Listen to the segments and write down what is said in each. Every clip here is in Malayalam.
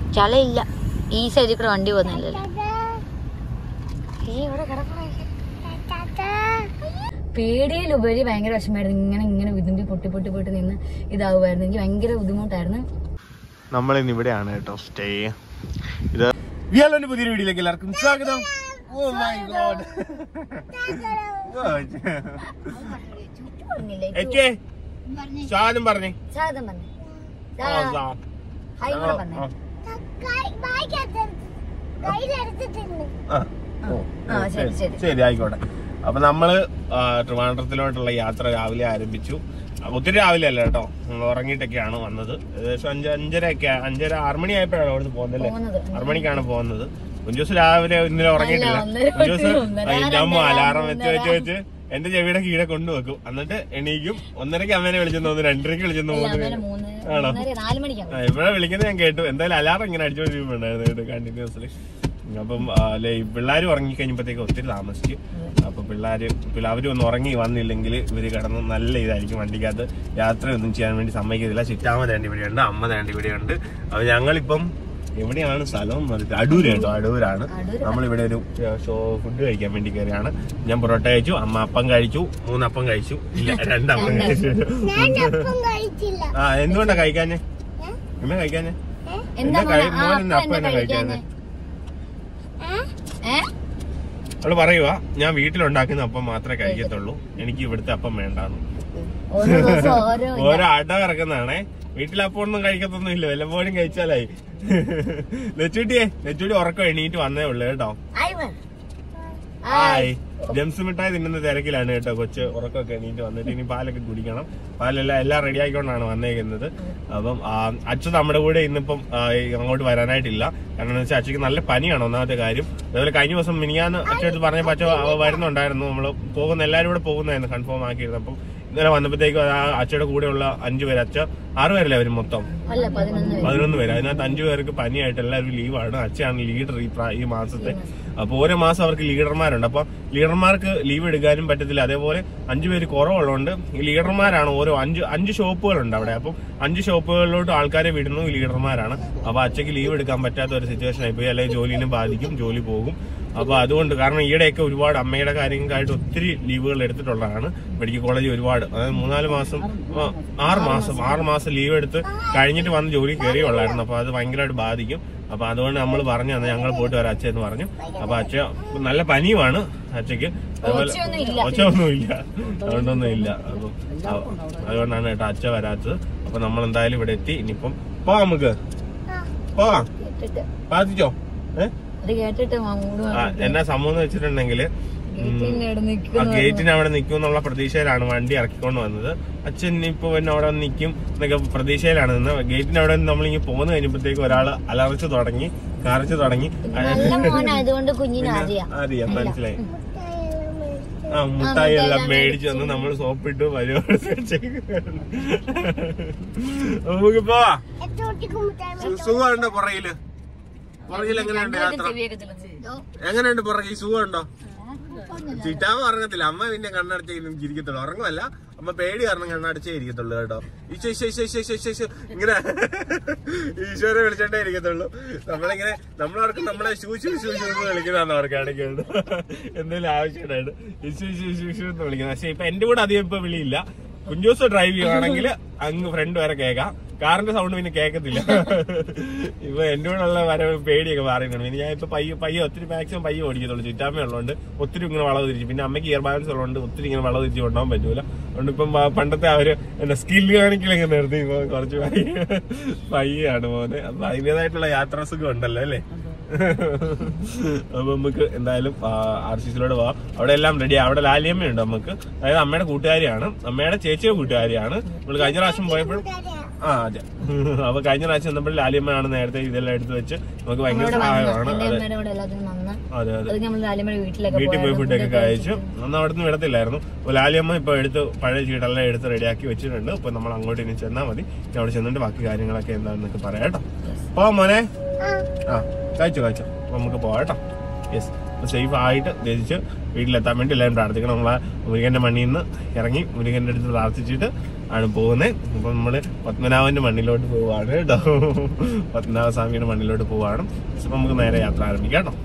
ചളയില്ല ഈ സൈഡിൽ കൂടെ വണ്ടി പോകുന്നില്ലല്ലോ പേടിയിലുപരി ഭയങ്കര വിഷമായിരുന്നു ഇങ്ങനെ ഇങ്ങനെ വിതുമ്പി പൊട്ടി പൊട്ടി പൊട്ടി നിന്ന് ഇതാവുമായിരുന്നു എനിക്ക് ഭയങ്കര ബുദ്ധിമുട്ടായിരുന്നു നമ്മൾ ഇന്ന് ഇവിടെയാണ് കേട്ടോ സ്റ്റേ ഇത് വിയാലോന്റെ പുതിയൊരു വീഡിയോയിലേക്ക് എല്ലാവർക്കും സ്വാഗതം ഓ മൈ ഗോഡ് എക്കേ സ്വാഗതം പറഞ്ഞേ സ്വാഗതം പറഞ്ഞു ആ, ആ. ഹായ് കൂടെ ആ, പറഞ്ഞു ആ. ആ. ഓ, ആ, ശരി, ശരി. ശരി ആയിക്കോട്ടെ അപ്പൊ നമ്മള് ആ, ട്രിവാൻഡ്രത്തിലോട്ടുള്ള യാത്ര രാവിലെ ആരംഭിച്ചു ആ, ഒത്തിരി രാവിലെ അല്ല കേട്ടോ നമ്മൾ ഉറങ്ങിയിട്ടൊക്കെയാണ് വന്നത് ഏകദേശം അഞ്ച് അഞ്ചര ഒക്കെ അഞ്ചര ആറ് മണി ആയപ്പോഴാണ് അവിടുന്ന് പോകുന്നല്ലേ പോകുന്നത്. ആറ് മണിക്കാണ് പോകുന്നത് കുഞ്ചൂസ് രാവിലെ ഇന്നലെ ഉറങ്ങിയിട്ടില്ല ഒന്നര കുഞ്ചൂസ് മണി, ഒന്നര, ജമ്മു രണ്ടര, അലാറം വെച്ച് വെച്ച് മൂന്നര. വെച്ച് എന്റെ ചെവിയുടെ കീഴെ കൊണ്ടുവെക്കും എന്നിട്ട് എണീക്കും ഒന്നരക്ക് അമ്മേനെ വിളിച്ചെന്ന് തോന്നുന്നു രണ്ടരക്ക് വിളിച്ചെന്ന് അല്ല, മൂന്ന് അമ്മേനെ മൂന്ന് ആണോ മൂന്നര നാല് മണിക്കാണ് ആ, ഇവിടെ വിളിക്കുന്നത് ഞാൻ കേട്ടു എന്തായാലും അലാറം ഇങ്ങനെ അടിച്ചോണ്ടിരിക്കുന്നുണ്ടായിരുന്നു കേട്ടോ കണ്ടിന്യൂസ്ലി അപ്പം അല്ലെ പിള്ളേർ ഉറങ്ങി കഴിഞ്ഞപ്പോഴത്തേക്ക് ഒത്തിരി താമസിച്ചു അപ്പൊ പിള്ളേര് പിള്ള- അവര് ഒന്ന് ഉറങ്ങി വന്നില്ലെങ്കിൽ ഇവര് കിടന്ന് നല്ല ഇതായിരിക്കും വണ്ടിക്കകത്ത് യാത്രയൊന്നും ചെയ്യാൻ വേണ്ടി സമ്മതിക്കത്തില്ല ചിറ്റാമ തേണ്ടി ഇവിടെയുണ്ട് അമ്മ തേണ്ടി ഇവിടെയുണ്ട് അപ്പൊ ഞങ്ങളിപ്പം എവിടെയാണ് സ്ഥലം എന്ന് പറഞ്ഞിട്ട് അടൂര് കേട്ടോ അടൂരാണ് അടൂര്. നമ്മളിവിടെ ഒരു ഷോ ഫുഡ് കഴിക്കാൻ വേണ്ടി കയറിയാണ് ഞാൻ പൊറോട്ട കഴിച്ചു അമ്മ അപ്പം കഴിച്ചു മൂന്നപ്പം കഴിച്ചു ഇല്ല രണ്ടപ്പം കഴിച്ചു ആ എന്തുകൊണ്ടാ കഴിക്കാഞ്ഞേ എന്നാ കഴിക്കാഞ്ഞേ എന്താ എന്താ കഴി- മോനെ? ആ, മോൻ എന്നാ അപ്പ അപ്പം എന്താ എന്നാ കഴിക്കാഞ്ഞേ? ഏ അവള് പറയുക ഞാൻ വീട്ടിലുണ്ടാക്കുന്ന അപ്പം മാത്രമേ കഴിക്കത്തുള്ളൂ എനിക്ക് ഇവിടുത്തെ അപ്പം വേണ്ടാന്ന് ഓരോ ദിവസം ഓരോ ഓരോ അട ഇറക്കുന്നതാണേ വീട്ടിൽ അപ്പം ഒന്നും കഴിക്കത്തൊന്നും ഇല്ല വല്ലപ്പോഴും കഴിച്ചാലായി ലച്ചൂട്ടിയെ ലച്ചൂട്ടി ഉറക്കം എണീറ്റ് വന്നേ ഉള്ളു കേട്ടോ ആയി വാ. ഹായ് ജംസ് മിഠായി തിന്നുന്ന തിരക്കിലാണ് കേട്ടോ കൊച്ച് ഉറക്കമൊക്കെ എണീറ്റ് വന്നിട്ട് ഇനി പാലൊക്കെ കുടിക്കണം പാലെല്ലാം എല്ലാം റെഡി ആയിക്കൊണ്ടാണ് വന്നേക്കുന്നത് അപ്പം ആ, അച്ഛൻ നമ്മുടെ കൂടെ ഇന്നിപ്പം ആ, ഈ അങ്ങോട്ട് വരാനായിട്ടില്ല കാരണം എന്ന് വെച്ചാൽ അച്ഛക്ക് നല്ല പനിയാണ് ഒന്നാമത്തെ കാര്യം അതേപോലെ കഴിഞ്ഞ ദിവസം മിനിയാന്ന് അച്ഛനടുത്ത് പറഞ്ഞപ്പോൾ അച്ഛൻ അവ വരുന്നുണ്ടായിരുന്നു നമ്മൾ പോകുന്ന എല്ലാവരും കൂടെ പോകുന്നതായിരുന്നു കൺഫേം ആക്കിയിരുന്നു അപ്പം ഇന്നലെ വന്നപ്പോഴത്തേക്കും ആ അച്ഛയുടെ കൂടെയുള്ള അഞ്ചു പേര് അച്ഛൻ ആറ് പേരല്ലേ അവര് മൊത്തം അല്ല പതിനൊന്ന് പേര്. പതിനൊന്ന് പേര് അതിനകത്ത് അഞ്ചു പേർക്ക് പനിയായിട്ട് എല്ലാവരും ലീവാണ് അച്ഛനാണ് ലീഡർ ഈ പ്രാ- ഈ മാസത്തെ അപ്പൊ ഓരോ മാസം അവർക്ക് ലീഡർമാരുണ്ട് അപ്പൊ ലീഡർമാർക്ക് ലീവ് എടുക്കാനും പറ്റത്തില്ല അതേപോലെ അഞ്ചു പേര് കുറവുള്ളതുകൊണ്ട് ഈ ലീഡർമാരാണ് ഓരോ അഞ്ച് അഞ്ച് ഷോപ്പുകളുണ്ട് അവിടെ അപ്പം അഞ്ച് ഷോപ്പുകളിലോട്ട് ആൾക്കാരെ വിടുന്നു ഈ ലീഡർമാരാണ് അപ്പൊ അച്ഛക്ക് ലീവ് എടുക്കാൻ പറ്റാത്ത ഒരു സിറ്റുവേഷൻ ആയിപ്പോയി അല്ലെങ്കിൽ ജോലിനെ ബാധിക്കും ജോലി പോകും അപ്പൊ അതുകൊണ്ട് കാരണം ഈയിടെയൊക്കെ ഒരുപാട് അമ്മയുടെ കാര്യങ്ങൾക്കായിട്ട് ഒത്തിരി ലീവുകൾ എടുത്തിട്ടുള്ളതാണ് മെഡിക്കൽ കോളേജ് ഒരുപാട് അതായത് മൂന്നാല് മാസം ആ, ആറ് മാസം ആറ് മാസം ലീവ് എടുത്ത് കഴിഞ്ഞിട്ട് വന്ന് ജോലി കയറിയുള്ളായിരുന്നു അപ്പൊ അത് ഭയങ്കരമായിട്ട് ബാധിക്കും അപ്പൊ അതുകൊണ്ട് നമ്മൾ പറഞ്ഞു തന്നെ ഞങ്ങൾ പോയിട്ട് വരാം അച്ഛ എന്ന് പറഞ്ഞു അപ്പൊ അച്ഛ നല്ല പനിയുമാണ് അച്ഛക്ക് അതുപോലെ ഒച്ചയൊന്നും ഇല്ല. ഒച്ചയൊന്നും ഇല്ല അതുകൊണ്ടൊന്നും ഇല്ല അപ്പൊ അ- അതുകൊണ്ടാണ് കേട്ടോ അച്ഛ വരാത്തത് അപ്പൊ നമ്മൾ എന്തായാലും ഇവിടെ എത്തി ഇനിയിപ്പം പോവാം നമുക്ക് പോവാം കേട്ടിട്ട് ബാധിച്ചോ ഏഹ് അത് കേട്ടിട്ട് മൂട് ആ, എന്നാ സംഭവം എന്ന് വെച്ചിട്ടുണ്ടെങ്കിൽ ഗേറ്റിന്റെ അവിടെ ആ നിൽക്കുന്നു ഗേറ്റിന് അവിടെ നിൽക്കും എന്നുള്ള പ്രതീക്ഷയിലാണ് വണ്ടി ഇറക്കിക്കൊണ്ട് വന്നത് അച്ഛൻ ഇപ്പൊ പിന്നെ അവിടെ നിൽക്കും എന്നൊക്കെ പ്രതീക്ഷയിലാണ് നിന്ന് ഗേറ്റിന് അവിടെ നമ്മളിങ്ങനെ പോന്നു കഴിഞ്ഞപ്പോഴത്തേക്ക് ഒരാള് അലർച്ചു തുടങ്ങി കരച്ചു തുടങ്ങി നല്ല മോനായതുകൊണ്ട് കുഞ്ഞിന് അറിയാം അറിയാം മനസ്സിലായി ആ മുട്ടായി എല്ലാം മേടിച്ചു വന്ന് നമ്മൾ സോപ്പിട്ട് വരുവാണ് നമുക്ക് പോവാ സുഖമുണ്ടോ പുറകില് പുറകിൽ എങ്ങനെയുണ്ട് യാത്ര ചെവിയൊക്കെ തിളച്ചു എങ്ങനെയുണ്ട് പുറകിൽ സുഖമുണ്ടോ ചിറ്റാമ പറഞ്ഞത്തില്ല അമ്മ പിന്നെ കണ്ണടച്ചേ ഇരിക്കത്തുള്ളൂ ഉറങ്ങുമല്ല അമ്മ പേടി കാരണം കണ്ണടച്ചേ ഇരിക്കത്തുള്ളൂ കേട്ടോ ഈശോ ഈശോ ഈശോ ഈശോ ഈശോ ഈശോ ഈശോ ഇങ്ങനെ ഈശോനെ വിളിച്ചോണ്ടേ ഇരിക്കത്തുള്ളൂ നമ്മളിങ്ങനെ നമ്മളവർക്ക് നമ്മളെ ഷൂ ഷൂ ഷൂ ഷൂ എന്ന് വിളിക്കുന്നതാണ് അവർക്കാണെങ്കിൽ എന്തെങ്കിലും ആവശ്യമായിട്ട് ഈശോ ഈശോ ഈശോ ഈശോ എന്ന് വിളിക്കുന്നത് പക്ഷെ ഇപ്പൊ എന്റെ കൂടെ അധികം ഇപ്പൊ വിളിയില്ല കുഞ്ചൂസ് ഡ്രൈവ് ചെയ്യുവാണെങ്കിൽ അങ്ങ് ഫ്രണ്ട് വരെ കേൾക്കാം കാറിന്റെ സൗണ്ട് പിന്നെ കേൾക്കത്തില്ല ഇപ്പൊ എന്റെ കൂടെ ഉള്ള വരവ് പേടിയൊക്കെ മാറിയിട്ടുണ്ട് പിന്നെ ഞാൻ ഇപ്പൊ പയ്യെ പയ്യെ ഒത്തിരി മാക്സിമം പയ്യെ ഓടിക്കത്തുള്ളൂ ചുറ്റാമ ഉള്ളതുകൊണ്ട് ഒത്തിരി ഇങ്ങനെ വളവ് തിരിച്ചു പിന്നെ അമ്മയ്ക്ക് ഇയർ ബാലൻസ് ഉള്ളതുകൊണ്ട് ഒത്തിരി ഇങ്ങനെ വളവ് തിരിച്ച് കൊണ്ടുപോകാൻ പറ്റൂല അതുകൊണ്ട് ഇപ്പം പ- പണ്ടത്തെ അവര് എന്റെ സ്കില്ല് കാണിക്കലൊക്കെ നിർത്തി ഇപ്പൊ കുറച്ച് പയ്യെ പയ്യാണ് മോനെ അപ്പൊ അതിന്റേതായിട്ടുള്ള യാത്രാസുഖം ഉണ്ടല്ലോ അല്ലേ അപ്പൊ നമുക്ക് എന്തായാലും ആർ സി സിയിലൂടെ പോവാം അവിടെ എല്ലാം റെഡി അവിടെ ലാലിയമ്മയുണ്ട് നമുക്ക് അതായത് അമ്മയുടെ കൂട്ടുകാരിയാണ് അമ്മയുടെ ചേച്ചിയുടെ കൂട്ടുകാരിയാണ് നമ്മൾ കഴിഞ്ഞ പ്രാവശ്യം പോയപ്പോഴും ആ അതെ അപ്പൊ കഴിഞ്ഞ പ്രാവശ്യം വന്നപ്പോൾ ലാലിയമ്മയാണ് നേരത്തെ ഇതെല്ലാം എടുത്ത് വെച്ച് നമുക്ക് ഭയങ്കര സഹായമാണ് എന്റെ അതെ അമ്മയുടെ കൂടെ എല്ലാത്തിനും നന്ന അതെ അതെ അത് നമ്മൾ ലാലിമഴ വീട്ടിലൊക്കെ വീട്ടിൽ പോയി പോയായിരുന്നു. ഫുഡൊക്കെ കഴിച്ചു അന്ന് അവിടെ നിന്ന് വിടത്തില്ലായിരുന്നു അപ്പൊ ലാലിയമ്മ ഇപ്പൊ എടുത്ത് പഴയ ചീട്ടെല്ലാം എടുത്ത് റെഡിയാക്കി വെച്ചിട്ടുണ്ട് അപ്പൊ നമ്മൾ അങ്ങോട്ട് ഇനി ചെന്നാൽ മതി ഇനി അവിടെ ചെന്നിട്ട് ബാക്കി കാര്യങ്ങളൊക്കെ എന്താണെന്നൊക്കെ പറയാം കേട്ടോ പോവാം മോനെ ആ കഴിച്ചു കഴിച്ചു അപ്പൊ നമുക്ക് പോവാം കേട്ടോ യെസ് സേഫ് ആയിട്ട് ധരിച്ച് വീട്ടിലെത്താൻ വേണ്ടി എല്ലാവരും പ്രാർത്ഥിക്കണം നമ്മളെ മുരുകന്റെ മണ്ണിൽ നിന്ന് ഇറങ്ങി മുരുകന്റെ അടുത്ത് പ്രാർത്ഥിച്ചിട്ട് ആണ് പോകുന്നത് അപ്പൊ നമ്മള് പത്മനാഭന്റെ മണ്ണിലോട്ട് പോവാണ് കേട്ടോ പത്മനാഭ സ്വാമിയുടെ മണ്ണിലോട്ട് പോവാണ് അപ്പൊ നമുക്ക് നേരെ യാത്ര ആരംഭിക്കാം കേട്ടോ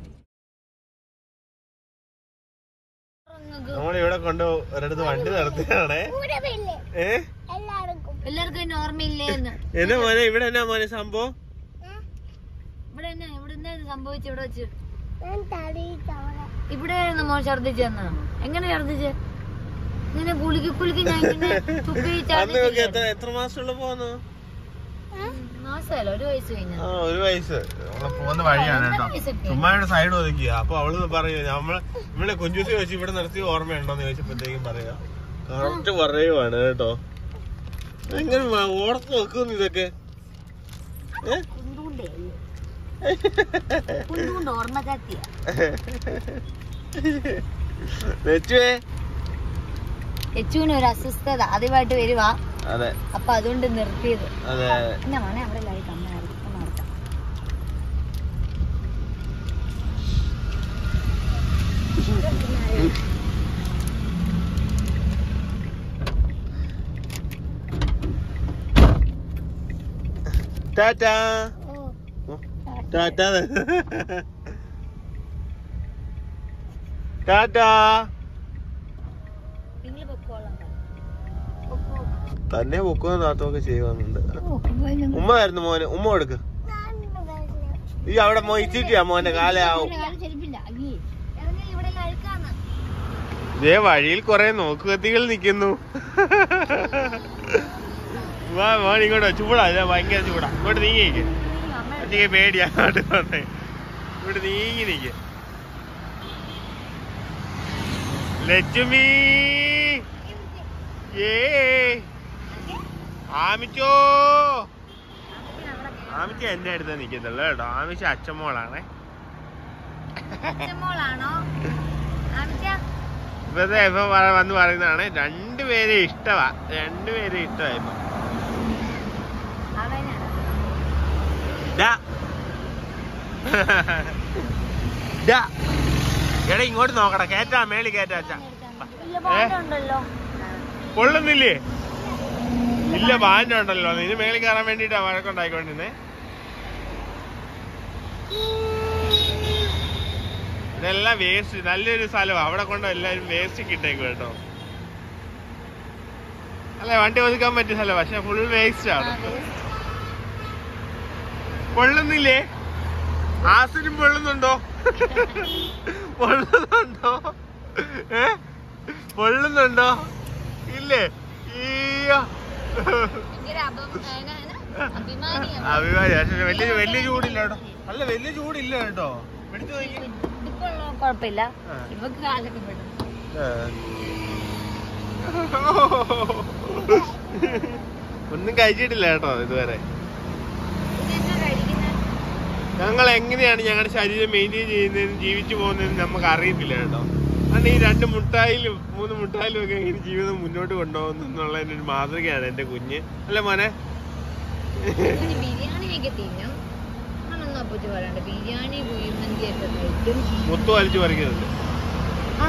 നമ്മളിവിടെ കൊണ്ട് ഒരിടത്ത് വണ്ടി നിർത്തിയാണേ ഏ എല്ലാവർക്കും എന്നെ ഓർമ്മയില്ലേന്ന് എന്നാ മോനെ ഇവിടെ എന്നാ മോനെ സംഭവം ഇവിടെ എന്നാ ഇവിടെ എന്താ സംഭവിച്ചു ഇവിടെ വെച്ച് ഇവിടെ ആയിരുന്നു മോൻ ഛർദിച്ചെന്നാ എങ്ങനെ ഛർദിച്ച് ഇങ്ങനെ കുളിക്ക് കുളിക്ക് ഞാൻ ഇങ്ങനെ തുപ്പി അന്ന് നോക്കി എത്ര എത്ര മാസമുള്ള പോന്നു മാസമല്ല ഒരു വയസ്സ് കഴിഞ്ഞ ആ ഒരു വയസ്സ് നമ്മളെ പോകുന്ന വഴിയാണ് കേട്ടോ ചുമ്മാ ഇവിടെ സൈഡ് ഒതുക്കിയ അപ്പൊ അവള് പറയൂ നമ്മള് ഇവിടെ കുഞ്ചൂസി വെച്ച് ഇവിടെ നിർത്തി ഓർമ്മയുണ്ടോന്ന് ചോദിച്ചപ്പോഴത്തേക്കും പറയാ കറക്റ്റ് പറയുവാണ് കേട്ടോ എങ്ങനെ മ- ഓർത്ത് വെക്കുന്നു ഇതൊക്കെ ഏ? കുണ്ടുകൊണ്ടേ കുണ്ടുകൊണ്ട് ഓർമ്മ ചാത്തിയ വെച്ചുവേ യച്ചുവിന് ഒരു അസ്വസ്ഥത ആദ്യമായിട്ട് വരുവാ അതെ അപ്പൊ അതുകൊണ്ട് നിർത്തിയത് അതെ പിന്നെ മോനെ അവിടെ ലൈ കമ്മ നടത്താം ടാറ്റാ ടാറ്റാ ടാറ്റാ നിങ്ങൾ പൊക്കോളാം തന്നെ പൊക്കവും താത്തമൊക്കെ ചെയ്യുന്നുണ്ട് ഉമ്മ ആയിരുന്നു മോന് ഉമ്മ കൊടുക്ക് ഈ അവിടെ മോ ഇച്ചിട്ടിയാ മോന്റെ കാലാവും ചെരുപ്പില്ല അയ്യേ ഇറങ്ങി ഇവിടെ അഴുക്കാന്ന് ഇതേ വഴിയിൽ കൊറേ നോക്കുകത്തികൾ നിക്കുന്നു വാ മോൻ ഇങ്ങോട്ട് വാ. ചൂടാ ഇതാ ഭയങ്കര ചൂടാ ഇങ്ങോട്ട് നീങ്ങിക്ക് എനിക്ക് പേടിയാ അങ്ങോട്ട് വന്നേ ഇങ്ങോട്ട് നീങ്ങി നിക്ക് ലക്ഷ്മി ഏ ആമിച്ചോ ആമിച്ച എന്റെ അടുത്താ നിക്കുന്നുള്ളു കേട്ടോ ആമിച്ച അച്ഛമ്മോളാണേ മോളാണോ ഇപ്പത്തെ ഇപ്പൊ പറ- വന്ന് പറയുന്നതാണ് രണ്ടുപേരെ ഇഷ്ടമാ രണ്ടുപേരെ ഇഷ്ടമാ ഇപ്പൊ ഡാ. ഡാ. എടാ ഇങ്ങോട്ട് നോക്കടാ കേറ്റാ മേളി കേറ്റാ അച്ഛാ ഉണ്ടല്ലോ കൊള്ളുന്നില്ലേ ഇല്ല ബാൻഡ് ഉണ്ടല്ലോ ഇതിന് മേളിൽ കയറാൻ വേണ്ടിട്ടാ വഴക്കുണ്ടായിക്കൊണ്ടിരുന്നേ ഇതെല്ലാം വേസ്റ്റ് നല്ലൊരു സ്ഥലമാണ് അവിടെ കൊണ്ട് എല്ലാരും വേസ്റ്റ് കിട്ടേക്കും കേട്ടോ അല്ല വണ്ടി ഒതുക്കാൻ പറ്റിയ സ്ഥലം പക്ഷെ ഫുൾ വേസ്റ്റ് ആണ് പൊള്ളുന്നില്ലേ ആസിനും പൊള്ളുന്നുണ്ടോ പൊള്ളുന്നുണ്ടോ ഏ പൊള്ളുന്നുണ്ടോ ഇല്ലേ ഈയ്യോ. അഭിമാനിയാണ് അഭിമാനി പക്ഷെ വലിയ വലിയ ചൂടില്ല കേട്ടോ അല്ല വലിയ ചൂടില്ല കേട്ടോ പിടിച്ചു നോക്കി ഇപ്പൊ കുഴപ്പമില്ല ആ. ഇവക്ക് കാലൊക്കെ പെടും ഒന്നും കഴിച്ചിട്ടില്ല കേട്ടോ ഇതുവരെ ഇതെന്നാ കഴിക്കുന്നത് ഞങ്ങൾ എങ്ങനെയാണ് ഞങ്ങളുടെ ശരീരം മെയിൻറ്റെയിൻ ചെയ്യുന്നതെന്ന് ജീവിച്ചു പോകുന്നതെന്ന് നമുക്ക് അറിയത്തില്ല കേട്ടോ അതുകൊണ്ട് ഈ രണ്ട് മുട്ടായിലും മൂന്ന് മുട്ടായിലും ഒക്കെ എങ്ങനെ ജീവിതം മുന്നോട്ട് കൊണ്ടുപോകുന്നു എന്നുള്ളതിന്റെ ഒരു മാതൃകയാണ് എന്റെ കുഞ്ഞ് അല്ല മോനെ പിന്നെ ബിരിയാണിയൊക്കെ തിന്നും അതൊന്നും അപ്പൂച്ച് പറയണ്ട ബിരിയാണി കുഴിമന്തി ഒക്കെ കഴിക്കും മുത്തു വലിച്ചു പറിക്കുന്നുണ്ട് ആ.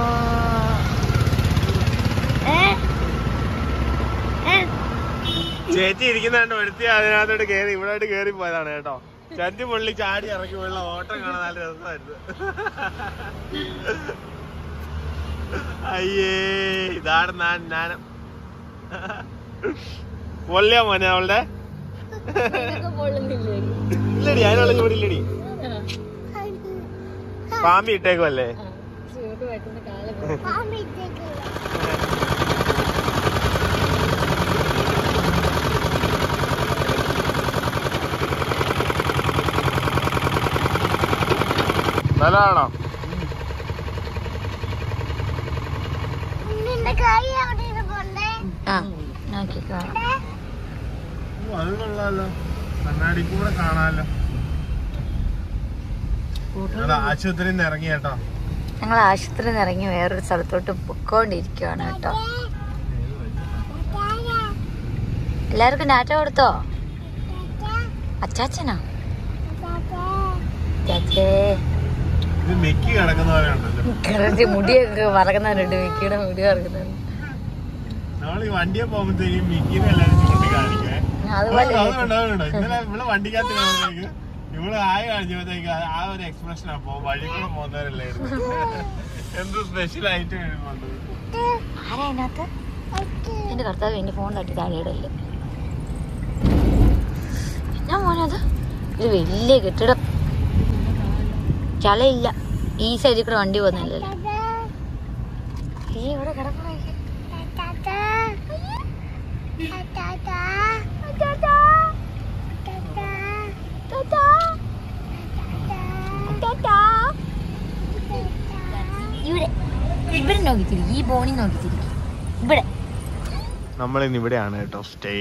ഏ? ഏ? ചേച്ചി ഇരിക്കുന്നുണ്ട് എടുത്തി അതിനകത്തോട്ട് കേറി ഇവിടെ കേറി പോയതാണ് കേട്ടോ ചന്തി പൊള്ളി ചാടി ഇറക്കി വെള്ള ഓട്ടം കാണാൻ നല്ല രസമായിരുന്നു അയ്യേ ഇതാണ് ഞാൻ ഞാനും പൊള്ളിയാ മോനെ അവളുടെ ഇതൊക്കെ പൊള്ളുന്നില്ലേ? ഇല്ലടി അതിനുള്ള ഇവിടെ ഇല്ലടി പാമ്പി ഇട്ടേക്കുമല്ലേ ആ, ചൂട് പറ്റുന്ന കാലം പോയി. നല്ലതാണോ ആ നോക്കിക്കോ അത് കൊള്ളാലോ കണ്ണാടി കൂടെ കാണാലോ ഞങ്ങൾ ആശുപത്രിയിൽ നിന്ന് ഇറങ്ങി കേട്ടോ ഞങ്ങൾ ആശുപത്രിയിൽ നിന്ന് ഇറങ്ങി വേറൊരു സ്ഥലത്തോട്ട് പൊക്കോണ്ടിരിക്കുവാണ് കേട്ടോ എല്ലാവർക്കും ഡാറ്റ കൊടുത്തോ അച്ചാച്ചനോ ചാച്ചേ ഇത് മെക്കി കിടക്കുന്ന പോലെ ഉണ്ടല്ലോ കിടത്തി മുടിയൊക്കെ പറക്കുന്നുണ്ട് മിക്കിയുടെ മുടി പറക്കുന്നുണ്ട് നമ്മൾ ഈ വണ്ടിയെ പോകുമ്പോഴത്തേക്കും മിക്കിനെ എല്ലാരും ചൂണ്ടി കാണിക്കേ അതുപോലെ അത് വേണ്ട അത് വേണ്ട ഇന്നലെ ഇവിടെ വണ്ടിക്കകത്ത് പോകുമ്പോഴത്തേക്ക് ഇവിടെ ആയ കാണിച്ചപ്പോഴത്തേക്ക് ആ ഒരു എക്സ്പ്രഷൻ അപ്പൊ വഴി കൂടെ പോകുന്നവരല്ലേ എന്ത് സ്പെഷ്യൽ ആയിട്ട് എഴുതുന്നുണ്ട് ആരാ അതിനകത്ത് എന്റെ കർത്താവ് എന്റെ ഫോൺ തട്ടി താഴെ ഇടല്ലേ എന്നാ മോനത് ഒരു വലിയ കെട്ടിടം ചളയില്ല ഈ സൈഡിൽ കൂടെ വണ്ടി പോകുന്നില്ലല്ലോ ഈ ഇവിടെ കിടക്കണ ഇവിടെ ഇവിടെ നോക്കിത്തിരിക്കും ഈ ബോണി നോക്കിത്തിരിക്കും ഇവിടെ നമ്മളിന്ന് ഇവിടെയാണ് കേട്ടോ സ്റ്റേ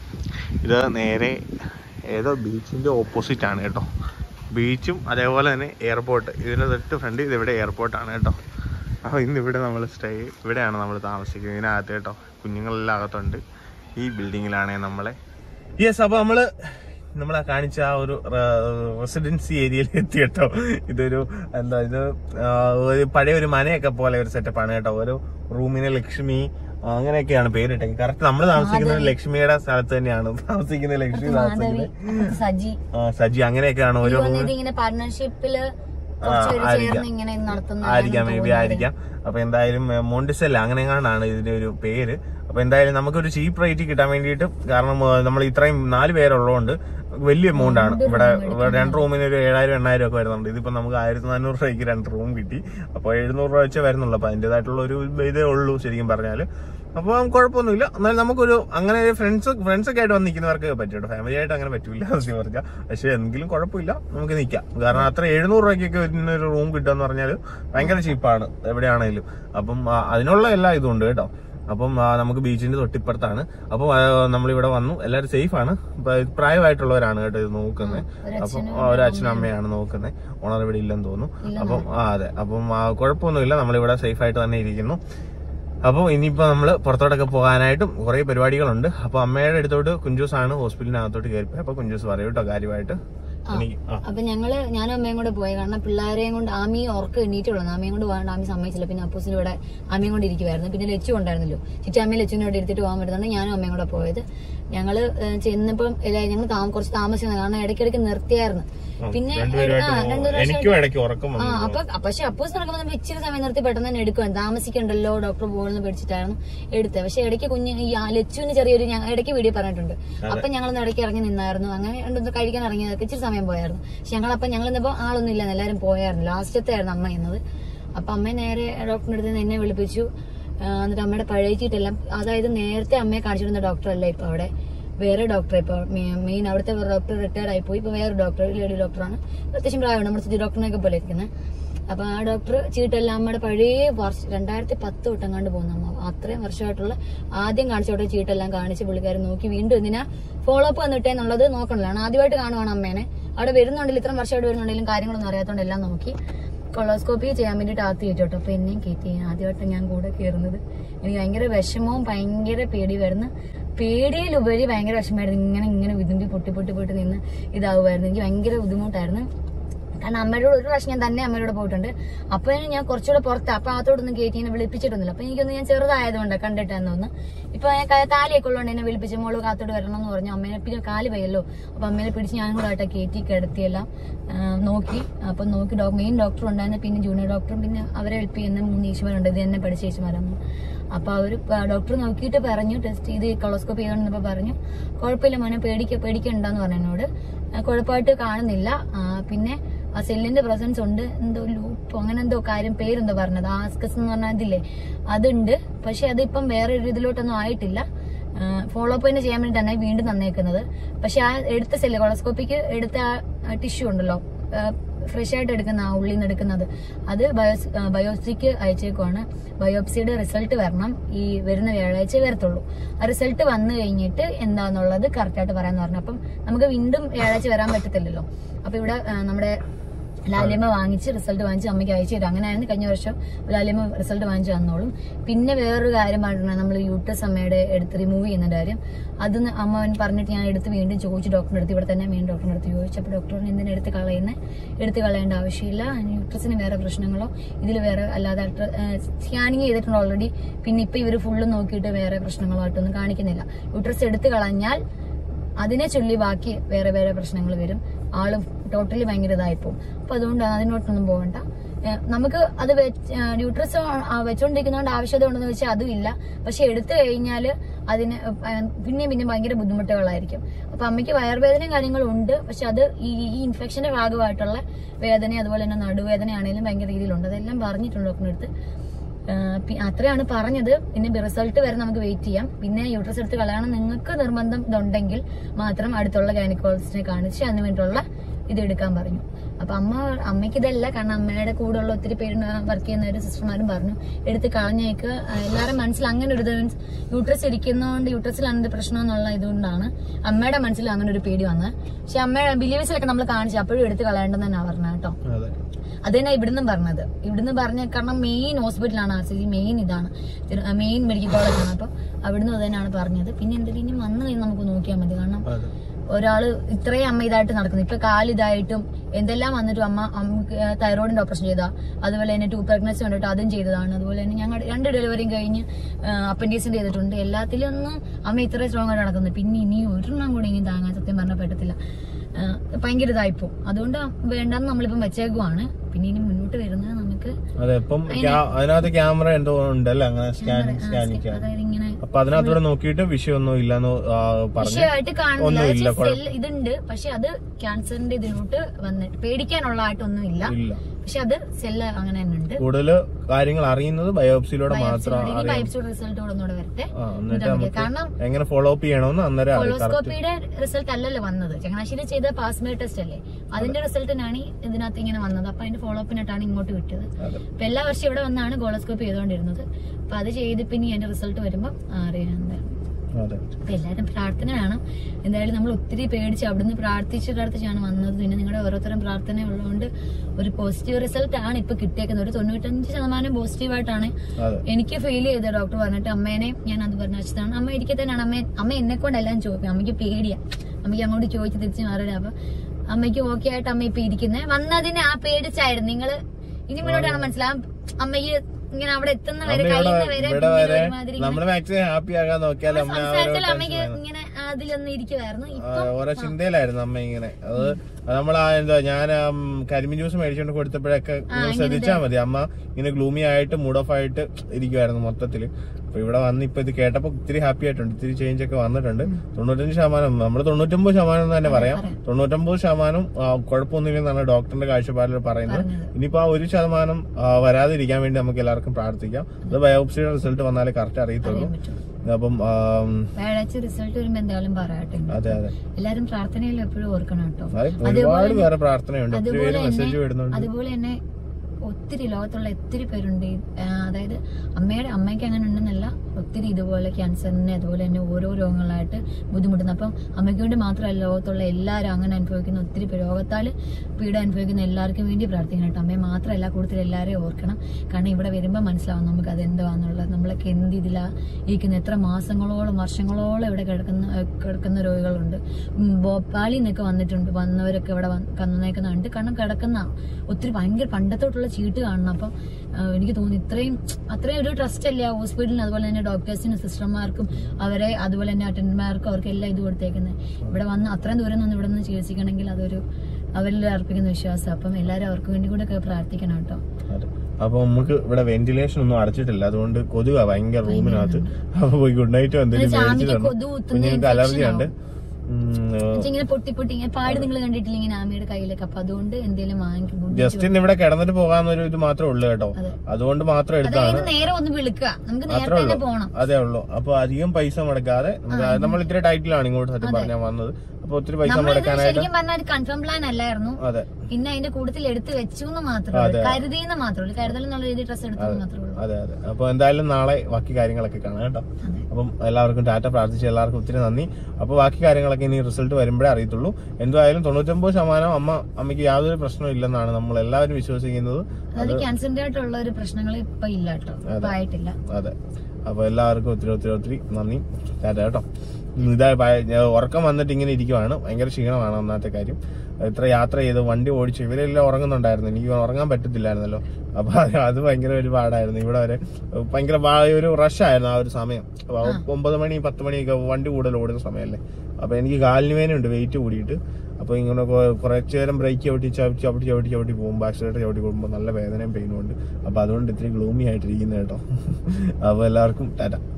ഇത് നേരെ ഏതോ ബീച്ചിന്റെ ഓപ്പോസിറ്റ് ആണ് കേട്ടോ ബീച്ചും അതേപോലെ തന്നെ എയർപോർട്ട് ഇതിന്റെ തൊട്ട് ഫ്രണ്ട് ഇത് ഇവിടെ എയർപോർട്ടാണ് കേട്ടോ അപ്പോൾ ഇന്ന് ഇവിടെ നമ്മൾ സ്റ്റേ ഇവിടെയാണ് നമ്മൾ താമസിക്കുന്നത് ഇതിനകത്ത് കേട്ടോ കുഞ്ഞുങ്ങളെല്ലാം അകത്തുണ്ട് ഈ ബിൽഡിങ്ങിലാണ് നമ്മളെ യെസ് അപ്പോൾ നമ്മൾ നമ്മളെ കാണിച്ച ആ ഒരു റെസിഡൻസി ഏരിയയിൽ എത്തി കേട്ടോ ഇതൊരു എന്താ ഇത് ആ, ഒരു പഴയ ഒരു മനയൊക്കെ പോലെ ഒരു സെറ്റപ്പാണ് കേട്ടോ ഒരു റൂമിന് ലക്ഷ്മി ആ, അങ്ങനെയൊക്കെയാണ് പേരിട്ടെ കറക്റ്റ് നമ്മൾ താമസിക്കുന്നത് ലക്ഷ്മിയുടെ സ്ഥലത്ത് തന്നെയാണ് താമസിക്കുന്നത് ലക്ഷ്മി മാധവി താമസിക്കുന്നത് അപ്പുറത്ത് സജി ആ, സജി അങ്ങനെയൊക്കെയാണ് ഓരോ റൂം ഇത് ഇങ്ങനെ പാർട്ണർഷിപ്പില് കുറച്ചുപേര് ആയിരിക്കാം. ചേർന്ന് ഇങ്ങനെ നടത്തുന്ന ആയിരിക്കാം മേ ബി ആയിരിക്കാം അപ്പൊ എന്തായാലും മോണ്ടിസെല്ല അങ്ങനെ എങ്ങാണ്ടാണ് ഇതിന്റെ ഒരു പേര് അപ്പൊ എന്തായാലും നമുക്കൊരു ചീപ്പ് റേറ്റ് കിട്ടാൻ വേണ്ടിയിട്ട് കാരണം ഏഹ്, നമ്മൾ ഇത്രയും നാല് പേരുള്ളതുകൊണ്ട് വലിയ എമൗണ്ട് ആണ് ഇവിടെ ഇവിടെ രണ്ട് റൂമിന് ഒരു ഏഴായിരം എണ്ണായിരം ഒക്കെ വരുന്നുണ്ട് ഇതിപ്പോ നമുക്ക് ആയിരത്തി നാനൂറ് രൂപയ്ക്ക് രണ്ട് റൂം കിട്ടി അപ്പോൾ എഴുന്നൂറ് രൂപ വെച്ചേ വരുന്നുള്ളൂ അപ്പൊ അതിൻ്റെതായിട്ടുള്ള ഒരു ഇതേ ഉള്ളൂ ശരിക്കും പറഞ്ഞാല് അപ്പോൾ കുഴപ്പമൊന്നുമില്ല എന്നാലും നമുക്കൊരു അങ്ങനെ ഫ്രണ്ട്സ് ഫ്രണ്ട്സ് ഒക്കെ ആയിട്ട് വന്ന് നിൽക്കുന്നവർക്ക് പറ്റും കേട്ടോ ഫാമിലി ആയിട്ട് അങ്ങനെ പറ്റൂല സത്യം പറഞ്ഞാൽ പക്ഷെ എങ്കിലും കുഴപ്പമില്ല നമുക്ക് നിൽക്കാം കാരണം അത്ര എഴുന്നൂറ് രൂപയ്ക്കൊക്കെ വരുന്ന ഒരു റൂം കിട്ടുക എന്ന് പറഞ്ഞാൽ ഭയങ്കര ചീപ്പാണ് എവിടെയാണെങ്കിലും അപ്പം ആ, അതിനുള്ള എല്ലാ ഇതും ഉണ്ട് കേട്ടോ അപ്പം ആ, നമുക്ക് ബീച്ചിന്റെ തൊട്ടിപ്പുറത്താണ് അപ്പം ആ, നമ്മളിവിടെ വന്നു എല്ലാവരും സേഫ് ആണ് ഇപ്പൊ പ്രായമായിട്ടുള്ളവരാണ് കേട്ടോ ഇത് നോക്കുന്നത് അപ്പം ആ, ഒരു അച്ഛനും അമ്മയാണ് നോക്കുന്നത് ഓണർ ഇവിടെ ഇല്ലെന്ന് തോന്നുന്നു അപ്പം ആ അതെ അപ്പം ആ, കുഴപ്പമൊന്നുമില്ല നമ്മളിവിടെ സേഫ് ആയിട്ട് തന്നെ ഇരിക്കുന്നു അപ്പോൾ ഇനിയിപ്പോ നമ്മള് പുറത്തോട്ടൊക്കെ പോകാനായിട്ടും കുറെ പരിപാടികളുണ്ട് അപ്പൊ അമ്മയുടെ അടുത്തോട്ട് കുഞ്ചൂസ് ആണ് ഹോസ്പിറ്റലിനകത്തോട്ട് കയറിപ്പോയി അപ്പൊ കുഞ്ചൂസ് പറയൂ കേട്ടോ കാര്യമായിട്ട് എനിക്ക് ആ അപ്പൊ ഞങ്ങള് ഞാനും അമ്മയും കൂടെ പോയി കാരണം പിള്ളേരെയും കൊണ്ട് ആമി ഉറക്കം എണ്ണീറ്റുള്ളൂ ആമയും കൊണ്ട് പോകാണ്ട് ആമി സമ്മതിച്ചില്ല പിന്നെ അപ്പൂസിന് ഇവിടെ ആമയും കൊണ്ട് ഇരിക്കുവായിരുന്നു പിന്നെ ലച്ചു ഉണ്ടായിരുന്നല്ലോ ചിറ്റാമ്മയും ലച്ചുവിനെ ഇവിടെ എടുത്തിട്ട് പോകാൻ പറ്റുന്നുണ്ട് ഞാനും അമ്മയും കൂടെ പോയത് ഞങ്ങള് ഏഹ്, ചെന്നപ്പം ഇല്ല, ഞങ്ങൾ താമ- കുറച്ച് താമസിച്ചു കാരണം ഇടയ്ക്കിടയ്ക്ക് നിർത്തിയായിരുന്നു പിന്നെ ആ, രണ്ടുപേരുമായിട്ട് രണ്ടു പോ- പ്രാവശ്യം എനിക്കും ഇടയ്ക്ക് ഉറക്കം ആ വന്നു അപ്പൊ പക്ഷെ അപ്പൂസ് നടക്കുമ്പോൾ നമ്മൾ ഇച്ചിരി സമയം നിർത്തി പെട്ടെന്ന് തന്നെ എടുക്കുവാൻ താമസിക്കണ്ടല്ലോ ഡോക്ടർ പോകുമെന്ന് പേടിച്ചിട്ടായിരുന്നു എടുത്തത് പക്ഷെ ഇടയ്ക്ക് കുഞ്ഞ് ഈ ആ ലച്ചുവിന് ചെറിയൊരു ഞാൻ ഇടയ്ക്ക് വീഡിയോ പറഞ്ഞിട്ടുണ്ട് അപ്പൊ ഞങ്ങളൊന്ന് ഇടയ്ക്ക് ഇറങ്ങി നിന്നായിരുന്നു അങ്ങനെ രണ്ടൊന്ന് കഴിക്കാൻ ഇറങ്ങിയതൊക്കെ ഇച്ചിരി സമയം പോയായിരുന്നു പക്ഷെ ഞങ്ങളപ്പം ഞങ്ങൾ ഇന്നപ്പോ ആളൊന്നും ഇല്ല എല്ലാവരും പോയായിരുന്നു ലാസ്റ്റത്തെ ആയിരുന്നു അമ്മ എന്നത് അപ്പൊ അമ്മ നേരെ ഡോക്ടറിന്റെ അടുത്ത് നിന്ന് എന്നെ വിളിപ്പിച്ചു ആ, എന്നിട്ട് അമ്മയുടെ പഴയ ചീട്ടെല്ലാം അതായത് നേരത്തെ അമ്മയെ കാണിച്ചിരുന്ന ഡോക്ടർ അല്ല ഇപ്പൊ അവിടെ വേറെ ഡോക്ടറെ ഇപ്പൊ മെയിൻ അവിടുത്തെ ഡോക്ടർ റിട്ടയർഡ് ആയി പോയി ഇപ്പൊ വേറെ ഡോക്ടർ ലേഡി ഡോക്ടറാണ് അത്യാവശ്യം പ്രായമാണ് നമ്മുടെ സ്ഥിതി ഡോക്ടറിനൊക്കെ പോലെ ഇരിക്കുന്നത് അപ്പൊ ആ ഡോക്ടർ ചീട്ടെല്ലാം അമ്മയുടെ പഴയ വർഷം രണ്ടായിരത്തി പത്ത് തൊട്ടം കണ്ട് പോകുന്ന അമ്മ അത്രയും വർഷമായിട്ടുള്ള ആദ്യം കാണിച്ചോട്ടെ ചീട്ടെല്ലാം കാണിച്ച് പുള്ളിക്കാരൻ നോക്കി വീണ്ടും എന്തിനാ ഫോളോ അപ്പ് വന്നിട്ടേ എന്നുള്ളത് നോക്കണല്ലോ ആദ്യമായിട്ട് കാണുവാണ് അമ്മേനെ അവിടെ വരുന്നുണ്ടെങ്കിൽ ഇത്രയും വർഷമായിട്ട് വരുന്നുണ്ടെങ്കിലും കാര്യങ്ങളൊന്നും അറിയാത്തോണ്ട് എല്ലാം നോക്കി കൊളോസ്കോപ്പി ചെയ്യാൻ വേണ്ടിയിട്ട് ആത്തി വെച്ചോട്ടോ അപ്പൊ എന്നെയും കയറ്റി ആദ്യമായിട്ട് ഞാൻ കൂടെ കയറുന്നത് എനിക്ക് ഭയങ്കര വിഷമവും ഭയങ്കര പേടി വരുന്നു പേടിയിലുപരി ഭയങ്കര വിഷമമായിരുന്നു ഇങ്ങനെ ഇങ്ങനെ വിതുമ്പി പൊട്ടി പൊട്ടി പൊട്ടി നിന്ന് ഇതാവുമായിരുന്നു എനിക്ക് ഭയങ്കര ബുദ്ധിമുട്ടായിരുന്നു കാരണം അമ്മയുടെ കൂടെ ഒരു പ്രാവശ്യം ഞാൻ തന്നെ അമ്മയുടെ കൂടെ പോയിട്ടുണ്ട് അപ്പൊ ഞാൻ കുറച്ചുകൂടെ പുറത്ത് അപ്പൊ അകത്തോടൊന്നും കയറ്റി എന്നെ വിളിപ്പിച്ചിട്ടൊന്നുമില്ല അപ്പൊ എനിക്കൊന്ന് ഞാൻ ചെറുതായതുകൊണ്ട് കണ്ടിട്ടാന്ന് തോന്നുന്നു ഇപ്പൊ ഞാൻ ക- താലിയൊക്കെ ഉള്ളതുകൊണ്ട് എന്നെ വിളിപ്പിച്ച് മോള് കാത്തോട് വരണം എന്ന് പറഞ്ഞു അമ്മേനെ പിന്നെ കാല് വയ്യല്ലോ അപ്പൊ അമ്മേനെ പിടിച്ച് ഞാനും കൂടെ ആയിട്ട് കയറ്റി കിടത്തിയെല്ലാം ആ, നോക്കി അപ്പൊ നോക്കി ഡോക്ടർ മെയിൻ ഡോക്ടർ ഉണ്ടായിരുന്നു പിന്നെ ജൂനിയർ ഡോക്ടറും പിന്നെ അവരെ ഹെൽപ്പ് ചെയ്യുന്ന മൂന്ന് ഈശ്വരുണ്ട് ഇത് എന്നെ പഠിച്ച ഈശ്വരാണ് അപ്പൊ അവര് ഡോക്ടർ നോക്കിയിട്ട് പറഞ്ഞു ടെസ്റ്റ് ചെയ്ത് കൊളോസ്കോപ്പ് ചെയ്തോണ്ടിരുന്നപ്പോ പറഞ്ഞു കുഴപ്പമില്ല മോനെ പേടിക്ക പേടിക്കണ്ടെന്ന് പറഞ്ഞു എന്നോട് ആ, കുഴപ്പമായിട്ട് കാണുന്നില്ല ആ, പിന്നെ ആ സെല്ലിന്റെ പ്രസൻസ് ഉണ്ട് എന്തോ ലൂപ്പ് അങ്ങനെ എന്തോ കാര്യം പേരെന്തോ പറഞ്ഞത് ആസ്കസ് എന്ന് പറഞ്ഞ ഇതില്ലേ അതുണ്ട് പക്ഷെ അതിപ്പം വേറെ ഒരു ഇതിലോട്ടൊന്നും ആയിട്ടില്ല ഫോളോ അപ്പ് തന്നെ ചെയ്യാൻ വേണ്ടി തന്നെ വീണ്ടും തന്നേക്കുന്നത് പക്ഷെ ആ എടുത്ത സെല്ല് കൊളസ്കോപ്പിക്ക് എടുത്ത ആ ടിഷ്യൂ ഉണ്ടല്ലോ ഫ്രഷ് ആയിട്ട് എടുക്കുന്ന ആ ഉള്ളിൽ നിന്ന് എടുക്കുന്നത് അത് ബയോസ് ബയോപ്സിക്ക് അയച്ചേക്കുവാണ് ബയോപ്സിയുടെ റിസൾട്ട് വരണം ഈ വരുന്ന വ്യാഴാഴ്ച വരത്തുള്ളൂ ആ റിസൾട്ട് വന്നു കഴിഞ്ഞിട്ട് എന്താന്നുള്ളത് കറക്റ്റ് ആയിട്ട് പറയാന്ന് പറഞ്ഞു അപ്പം നമുക്ക് വീണ്ടും വ്യാഴാഴ്ച വരാൻ പറ്റത്തില്ലല്ലോ അപ്പൊ ഇവിടെ ആ, നമ്മുടെ ലാലിയമ്മ വാങ്ങിച്ച് റിസൾട്ട് വാങ്ങിച്ച് അമ്മയ്ക്ക് അയച്ചു തരും അങ്ങനെയായിരുന്നു കഴിഞ്ഞ വർഷം ലാലിയമ്മ റിസൾട്ട് വാങ്ങിച്ച് തന്നോളും പിന്നെ വേറൊരു കാര്യം പറഞ്ഞാൽ നമ്മൾ യൂട്രസ് അമ്മയുടെ എടുത്ത് റിമൂവ് ചെയ്യുന്ന കാര്യം അത് ന- അമ്മ പറഞ്ഞിട്ട് ഞാൻ എടുത്ത് വീണ്ടും ചോദിച്ചു ഡോക്ടറിന്റെ അടുത്ത് ഇവിടെ തന്നെ വീണ്ടും ഡോക്ടറിന്റെ അടുത്ത് ചോദിച്ചു അപ്പോൾ ഡോക്ടർ പറഞ്ഞു എന്തിനാ എടുത്ത് കളയുന്നത് എടുത്ത് കളയേണ്ട ആവശ്യമില്ല യൂട്രസിന് വേറെ പ്രശ്നങ്ങളോ ഇതിൽ വേറെ അല്ലാതെ സ്കാനിങ് ചെയ്തിട്ടുണ്ട് ഓൾറെഡി പിന്നെ ഇപ്പൊ ഇവർ ഫുള്ള് നോക്കിയിട്ട് വേറെ പ്രശ്നങ്ങളോ ആയിട്ടൊന്നും കാണിക്കുന്നില്ല യൂട്രസ് എടുത്ത് കളഞ്ഞാൽ അതിനെ ചൊല്ലി ബാക്കി വേറെ വേറെ പ്രശ്നങ്ങൾ വരും ആളും ടോട്ടലി ഭയങ്കര ഇതായിപ്പോവും അപ്പൊ അതുകൊണ്ട് അതിനോട്ടൊന്നും പോകണ്ട ഏഹ് നമുക്ക് അത് ന്യൂട്രസ് വെച്ചോണ്ടിരിക്കുന്നതുകൊണ്ട് ആവശ്യത ഉണ്ടെന്ന് വെച്ചാൽ അതും ഇല്ല പക്ഷെ എടുത്തു കഴിഞ്ഞാൽ അതിന് ഏഹ് പിന്നെയും പിന്നെ ഭയങ്കര ബുദ്ധിമുട്ടുകളായിരിക്കും അപ്പൊ അമ്മയ്ക്ക് വയറുവേദനയും കാര്യങ്ങളും ഉണ്ട് പക്ഷെ അത് ഈ ഈ ഇൻഫെക്ഷന്റെ ഭാഗമായിട്ടുള്ള വേദന അതുപോലെ തന്നെ നടുവേദനയാണെങ്കിലും ഭയങ്കര രീതിയിലുണ്ട് അതെല്ലാം പറഞ്ഞിട്ടുണ്ട് ഡോക്ടറിന്റെ അടുത്ത് ആഹ് പി- അത്രയാണ് പറഞ്ഞത് പിന്നെ റിസൾട്ട് വരെ നമുക്ക് വെയിറ്റ് ചെയ്യാം പിന്നെ യൂട്രസ് എടുത്ത് കളയണം നിങ്ങൾക്ക് നിർബന്ധം ഇതുണ്ടെങ്കിൽ മാത്രം അടുത്തുള്ള ഗൈനക്കോളജിസ്റ്റിനെ കാണിച്ച് അതിന് വേണ്ടിയുള്ള ഇത് എടുക്കാൻ പറഞ്ഞു അപ്പൊ അമ്മ അമ്മയ്ക്ക് ഇതല്ല കാരണം അമ്മയുടെ കൂടെ ഉള്ള ഒത്തിരി പേര് വർക്ക് ചെയ്യുന്ന ഒരു സിസ്റ്റർമാരും പറഞ്ഞു എടുത്ത് കളഞ്ഞേക്ക് എല്ലാവരും മനസ്സിൽ അങ്ങനെ ഒരു ഇത് യൂട്രസ് ഇരിക്കുന്നതുകൊണ്ട് യൂട്രസിലാണ് ഇത് പ്രശ്നം എന്നുള്ള ഇതുകൊണ്ടാണ് അമ്മയുടെ മനസ്സിൽ അങ്ങനെ ഒരു പേടി വന്നത് പക്ഷെ അമ്മയുടെ ബിലീവേഴ്സിലൊക്കെ നമ്മൾ കാണിച്ചു അപ്പോഴും എടുത്ത് കളയേണ്ടെന്ന് തന്നെയാണ് പറഞ്ഞത് കേട്ടോ അതെ അത് തന്നെ ഇവിടുന്ന് പറഞ്ഞത് ഇവിടുന്ന് പറഞ്ഞ കാരണം മെയിൻ ഹോസ്പിറ്റലാണ് ആർ സി ജി മെയിൻ ഇതാണ് മെയിൻ മെഡിക്കൽ കോളേജാണ് അപ്പം അവിടുന്ന് അത് തന്നെയാണ് പറഞ്ഞത് പിന്നെ എന്തെങ്കിലും ഇനി വന്നു കഴിഞ്ഞാൽ നമുക്ക് നോക്കിയാൽ മതി കാരണം അതെ ഒരാള് ഇത്രയും അമ്മ ഇതായിട്ട് നടക്കുന്നു ഇപ്പൊ കാലിതായിട്ടും എന്തെല്ലാം വന്നിട്ടും അമ്മ അമ്മക്ക് തൈറോയിഡിന്റെ ഓപ്പറേഷൻ ചെയ്താ അതുപോലെ തന്നെ ടൂ പ്രഗ്നൻസി കണ്ടിട്ട് അതും ചെയ്തതാണ് അതുപോലെ തന്നെ ഞങ്ങൾ രണ്ട് ഡെലിവറിയും കഴിഞ്ഞ് അപ്പൻഡീസിന്റെ ചെയ്തിട്ടുണ്ട് എല്ലാത്തിലും ഒന്നും അമ്മ ഇത്രയും സ്ട്രോങ് ആയിട്ട് നടക്കുന്നത് പിന്നെ ഇനി ഒരെണ്ണം കൂടി ഇനി താങ്ങാൻ സത്യം പറഞ്ഞാൽ പറ്റത്തില്ല ആ, ഭയങ്കര ഇതായിപ്പോ അതുകൊണ്ട് വേണ്ടെന്ന് നമ്മളിപ്പം വെച്ചേക്കുവാണ് പിന്നെ ഇനി മുന്നോട്ട് വരുന്നത് നമുക്ക് അതെ ഇപ്പം ക്യാ- അതിനകത്ത് ക്യാമറ എന്തോ ഉണ്ടല്ലേ അങ്ങനെ സ്കാനിങ് സ്കാനിങ് അതായത് ഇങ്ങനെ അപ്പൊ അതിനകത്തൂടെ നോക്കിയിട്ട് വിഷയമൊന്നും ഇല്ലെന്ന് ആ, പറഞ്ഞു വിഷയമായിട്ട് കാണുന്നില്ല ഒന്നുമില്ല, അത് സെൽ ഇതുണ്ട് പക്ഷെ അത് ക്യാൻസറിന്റെ ഇതിലോട്ട് വന്നിട്ട് പേടിക്കാനുള്ള ആയിട്ടൊന്നും ഇല്ല ഇല്ല പക്ഷെ അത് സെല്ല് അങ്ങനെ തന്നെ ഉണ്ട് കൂടുതൽ കാര്യങ്ങൾ അറിയുന്നത് ബയോപ്സിയിലൂടെ മാത്രം ഇനി അറിയാം ബയോപ്സിയുടെ റിസൾട്ട് കൂടെ ഒന്നുകൂടെ വരട്ടെ ആ, എന്നിട്ട് എന്നിട്ട് നമുക്ക് നമുക്ക് കാരണം എങ്ങനെ ഫോളോ അപ്പ് ചെയ്യണമെന്ന് അന്നേരം അറിയാം കറക്റ്റ് കൊളോസ്കോപ്പിയുടെ റിസൾട്ട് അല്ലല്ലോ വന്നത് ചങ്ങനാശ്ശേരി ചെയ്ത പാസ്മേ ടെസ്റ്റ് അല്ലേ അതിന്റെ റിസൾട്ടിനാണ് ഇതിനകത്ത് ഇങ്ങനെ വന്നത് അപ്പൊ അതിന്റെ ഫോളോ അപ്പിനായിട്ടാണ് ഇങ്ങോട്ട് വിട്ടത് അതെ അപ്പൊ എല്ലാ വർഷവും ഇവിടെ വന്നാണ് കൊളോസ്കോപ്പി ചെയ്തുകൊണ്ടിരുന്നത് അപ്പൊ അത് ചെയ്തിട്ട് ഇനി അതിന്റെ റിസൾട്ട് വരുമ്പോൾ അറിയാം എന്തായാലും അതെ അപ്പൊ എല്ലാവരും പ്രാർത്ഥന വേണം എന്തായാലും നമ്മൾ ഒത്തിരി പേടിച്ച് അവിടുന്ന് പ്രാർത്ഥിച്ച് പ്രാർത്ഥിച്ചാണ് വന്നത് പിന്നെ നിങ്ങളുടെ ഓരോരുത്തരും പ്രാർത്ഥന ഉള്ളതുകൊണ്ട് ഒരു പോസിറ്റീവ് റിസൾട്ട് ആണ് ഇപ്പൊ കിട്ടിയേക്കുന്നത് ഒരു തൊണ്ണൂറ്റഞ്ച് ശതമാനം പോസിറ്റീവ് ആയിട്ടാണ് അതെ എനിക്ക് ഫീൽ ചെയ്ത ഡോക്ടർ പറഞ്ഞിട്ട് അമ്മേനെ ഞാൻ അത് പറഞ്ഞ വെച്ചതാണ് അമ്മ ഇരിക്കെ തന്നെയാണ് അമ്മ അമ്മ എന്നെ കൊണ്ട് എല്ലാം ചോദിക്കും അമ്മയ്ക്ക് പേടിയാ അമ്മയ്ക്ക് അങ്ങോട്ട് ചോദിച്ച് തിരിച്ച് മാറില്ല അപ്പൊ അമ്മയ്ക്ക് ഓക്കെ ആയിട്ട് അമ്മ ഇപ്പൊ ഇരിക്കുന്നത് വന്നതിന് ആ പേടിച്ചായിരുന്നു നിങ്ങള് ഇനി മുന്നോട്ടാണ് മനസ്സിലാവും അമ്മയ്ക്ക് ഇങ്ങനെ അവിടെ എത്തുന്ന വരെ അമ്മ ഇവിടെ കഴിയുന്ന വരെ ഇവിടെ പിന്നീട് വരെ ഒരുമാതിരി ഇങ്ങനെ നമ്മള് മാക്സിമം ഹാപ്പി ആകാൻ നോക്കിയാൽ അമ്മ ആ ഒരു സംസാരത്തിൽ അമ്മയ്ക്ക് tension ആണ്. ഇങ്ങനെ അതിലൊന്നും ഇരിക്കുവായിരുന്നു ആ, ഇപ്പൊ ഓരോ ചിന്തയിലായിരുന്നു അമ്മ ഇങ്ങനെ അത് നമ്മൾ ആ എന്താ ഞാൻ ആ, ഉം, കരിമീൻ ജ്യൂസ് മേടിച്ചോണ്ട് കൊടുത്തപ്പോഴൊക്കെ നിങ്ങൾ ശ്രദ്ധിച്ചാൽ മതി അമ്മ ഇങ്ങനെ ഗ്ലൂമി ആയിട്ട് മൂഡ് ഓഫ് ആയിട്ട് ഇരിക്കുവായിരുന്നു മൊത്തത്തില് അപ്പൊ ഇവിടെ വന്ന് ഇപ്പൊ ഇത് കേട്ടപ്പോ ഇത്തിരി ഹാപ്പി ആയിട്ടുണ്ട് ഇത്തിരി ചേഞ്ച് ഒക്കെ വന്നിട്ടുണ്ട് തൊണ്ണൂറ്റഞ്ച് ശതമാനം നമ്മൾ തൊണ്ണൂറ്റൊമ്പത് ശതമാനം എന്ന് തന്നെ പറയാം തൊണ്ണൂറ്റൊമ്പത് ശതമാനം ആ, കുഴപ്പമൊന്നുമില്ലെന്നാണ് ഡോക്ടറിന്റെ കാഴ്ചപ്പാടിൽ പറയുന്നത് പറഞ്ഞത്. ഇനിയിപ്പോ ആ ഒരു ശതമാനം ആ, വരാതിരിക്കാൻ വേണ്ടി നമുക്ക് എല്ലാവർക്കും പ്രാർത്ഥിക്കാം അത് ബയോപ്സിയുടെ റിസൾട്ട് വന്നാലേ കറക്റ്റ് അറിയത്തുള്ളൂ അറിയാൻ പറ്റും അപ്പം ആം, വ്യാഴാഴ്ച റിസൾട്ട് വരുമ്പോ എന്തായാലും പറയട്ടെ അതെ അതെ എല്ലാരും പ്രാർത്ഥനയിൽ എപ്പോഴും ഓർക്കണം കേട്ടോ അത് ഒരുപാട് വേറെ പ്രാർത്ഥനയുണ്ട് ഒത്തിരി അതുപോലെ പേര് മെസ്സേജ് തന്നെ വിടുന്നുണ്ട് അതുപോലെ തന്നെ ഒത്തിരി ലോകത്തുള്ള ഒത്തിരി പേരുണ്ട് ഈ, ആ, അതായത് അമ്മയുടെ അമ്മയ്ക്ക് അങ്ങനെ ഉണ്ടെന്നല്ല ഒത്തിരി ഇതുപോലെ ക്യാൻസറിനെ അതുപോലെ തന്നെ ഓരോ രോഗങ്ങളായിട്ട് ബുദ്ധിമുട്ടുന്നു അപ്പം അമ്മയ്ക്ക് വേണ്ടി മാത്രമല്ല ലോകത്തുള്ള എല്ലാവരും അങ്ങനെ അനുഭവിക്കുന്ന ഒത്തിരി പേര് രോഗത്താൽ പീഡ അനുഭവിക്കുന്ന എല്ലാവർക്കും വേണ്ടി പ്രാർത്ഥിക്കണം കേട്ടോ അമ്മയെ മാത്രമല്ല കൂടുതൽ എല്ലാവരെയും ഓർക്കണം കാരണം ഇവിടെ വരുമ്പോൾ മനസ്സിലാവും നമുക്ക് അത് എന്താണെന്നുള്ളത് നമ്മളൊക്കെ എന്ത് ഇതിലാ ഇരിക്കുന്ന എത്ര മാസങ്ങളോളം വർഷങ്ങളോളം ഇവിടെ കിടക്കുന്ന ഏഹ് കിടക്കുന്ന രോഗികളുണ്ട് ഉം, ഭോപ്പാലിൽ നിന്നൊക്കെ വന്നിട്ടുണ്ട് വന്നവരൊക്കെ ഇവിടെ വന്നേക്കുന്നുണ്ട് കാരണം കിടക്കുന്ന ഒത്തിരി ഭയങ്കര പണ്ടത്തോട്ടുള്ള ചീട്ട് കാണണം അപ്പം ഏഹ് എനിക്ക് തോന്നി ഇത്രയും അത്രയും ഒരു ട്രസ്റ്റ് അല്ലേ ആ ഹോസ്പിറ്റലിന് അതുപോലെ തന്നെ ഡോക്ടേഴ്സിനും സിസ്റ്റർമാർക്കും അവരെ അതുപോലെ തന്നെ അറ്റൻഡർമാർക്കും അവർക്ക് എല്ലാം ഇത് കൊടുത്തേക്കുന്നത് ഇവിടെ വന്ന് അത്രയും ദൂരം നിന്ന് ഇവിടെ നിന്ന് ചികിത്സിക്കണമെങ്കിൽ അതൊരു അവരിൽ അർപ്പിക്കുന്ന വിശ്വാസം അപ്പം എല്ലാവരും അവർക്ക് വേണ്ടി കൂടെ ഒക്കെ പ്രാർത്ഥിക്കണം കേട്ടോ അതെ. അപ്പൊ നമുക്ക് ഇവിടെ വെന്റിലേഷൻ ഒന്നും അടച്ചിട്ടില്ല അതുകൊണ്ട് കൊതുക ഭയങ്കര റൂമിനകത്ത് അപ്പൊ പോയി ഗുഡ് നൈറ്റ് എന്തെങ്കിലും ചാമിക്ക് മേടിച്ചു തരണം കൊതു കുത്തുന്ന കുഞ്ഞുങ്ങൾക്ക് അലർജി infection ഉണ്ട് ഉം, എന്നുവെച്ചാ ഇങ്ങനെ പൊട്ടി പൊട്ടി ഇങ്ങനെ പാട് നിങ്ങൾ കണ്ടിട്ടില്ല ഇങ്ങനെ ആമയുടെ കയ്യിലൊക്കെ അപ്പൊ അതുകൊണ്ട് എന്തെങ്കിലും വാങ്ങിക്കും ജസ്റ്റിന് ഇവിടെ കിടന്നിട്ട് പോകാന്നൊരു ഇത് മാത്രമേ ഉള്ളൂ കേട്ടോ അതെ. അതുകൊണ്ട് മാത്രം എടുത്താണ് അതായത് നേരെ ഒന്ന് വിളിക്കുക നമുക്ക് നേരത്തെ അത്രേ തന്നെ ഉള്ളൂ പോണം അതേ ഉള്ളൂ അപ്പൊ അധികം പൈസ മുടക്കാതെ നമുക്ക് നമ്മൾ ഇത്ര ടൈറ്റിലാണ് ഇങ്ങോട്ട് സത്യം പറഞ്ഞാൽ വന്നത് അപ്പൊ ഒത്തിരി പൈസ നമ്മളിത് മുടക്കാനായിട്ട് ശരിക്കും പറഞ്ഞാൽ ഒരു കൺഫേം പ്ലാൻ അല്ലായിരുന്നു അതെ പിന്നെ അതിന്റെ കൂട്ടത്തിൽ എടുത്തു വെച്ചു എന്ന് മാത്രമേ ഉള്ളൂ കരുതിയെന്ന് മാത്രമേ ഉള്ളൂ കരുതൽ എന്നുള്ള രീതിയിൽ ഡ്രസ് എടുത്തെന്ന് മാത്രമേ ഉള്ളൂ അതെ അതെ അപ്പൊ എന്തായാലും നാളെ ബാക്കി കാര്യങ്ങളൊക്കെ കാണാം കേട്ടോ അപ്പം എല്ലാവർക്കും ടാറ്റ പ്രാർത്ഥിച്ച് എല്ലാവർക്കും ഒത്തിരി നന്ദി അപ്പൊ ബാക്കി കാര്യങ്ങളൊക്കെ ഇനി റിസൾട്ട് വരുമ്പോഴേ അറിയത്തുള്ളൂ എന്തായാലും തൊണ്ണൂറ്റൊമ്പത് ശതമാനം അമ്മ അമ്മയ്ക്ക് യാതൊരു പ്രശ്നവും ഇല്ലെന്നാണ് നമ്മൾ എല്ലാവരും വിശ്വസിക്കുന്നത് അതായത് ക്യാൻസറിന്റെ ആയിട്ടുള്ള ഒരു പ്രശ്നങ്ങൾ ഇപ്പൊ ഇല്ല കേട്ടോ ഇപ്പൊ ആയിട്ടില്ല അതെ അപ്പൊ എല്ലാവർക്കും ഒത്തിരി ഒത്തിരി ഒത്തിരി നന്ദി ടാറ്റ കേട്ടോ ഇതാ ഭയ- ഞാൻ ഉറക്കം വന്നിട്ട് ഇങ്ങനെ ഇരിക്കുവാണ് ഭയങ്കര ക്ഷീണമാണ് ഒന്നാമത്തെ കാര്യം ഇത്ര യാത്ര ചെയ്ത് വണ്ടി ഓടിച്ചു ഇവരെല്ലാം ഉറങ്ങുന്നുണ്ടായിരുന്നു എനിക്ക് ഉറങ്ങാൻ പറ്റത്തില്ലായിരുന്നല്ലോ അപ്പൊ അത് അത് ഭയങ്കര ഒരു പാടായിരുന്നു ഇവിടെ വരെ ഭയങ്കര വാ- ഒരു rush ആയിരുന്നു ആ ഒരു സമയം അപ്പൊ ഒമ്പത് മണി പത്ത് മണിയൊക്കെ വണ്ടി കൂടുതൽ ഓടുന്ന സമയമല്ലേ അപ്പൊ എനിക്ക് കാലിന് വേനുണ്ട് വെയിറ്റ് കൂടിയിട്ട് അപ്പൊ ഇങ്ങനെ കൊ- കുറച്ച് നേരം ബ്രേക്ക് ചവിട്ടി ചവിട്ടി ചവിട്ടി ചവിട്ടി ചവിട്ടി പോകുമ്പോൾ ആക്സിഡന്റ് ചവിട്ടി പോകുമ്പോൾ നല്ല വേദനയും പെയിനും ഉണ്ട് അപ്പൊ അതുകൊണ്ട് ഇത്തിരി ഗ്ലൂമി ആയിട്ടിരിക്കുന്നത് കേട്ടോ അപ്പൊ എല്ലാവർക്കും ടാറ്റ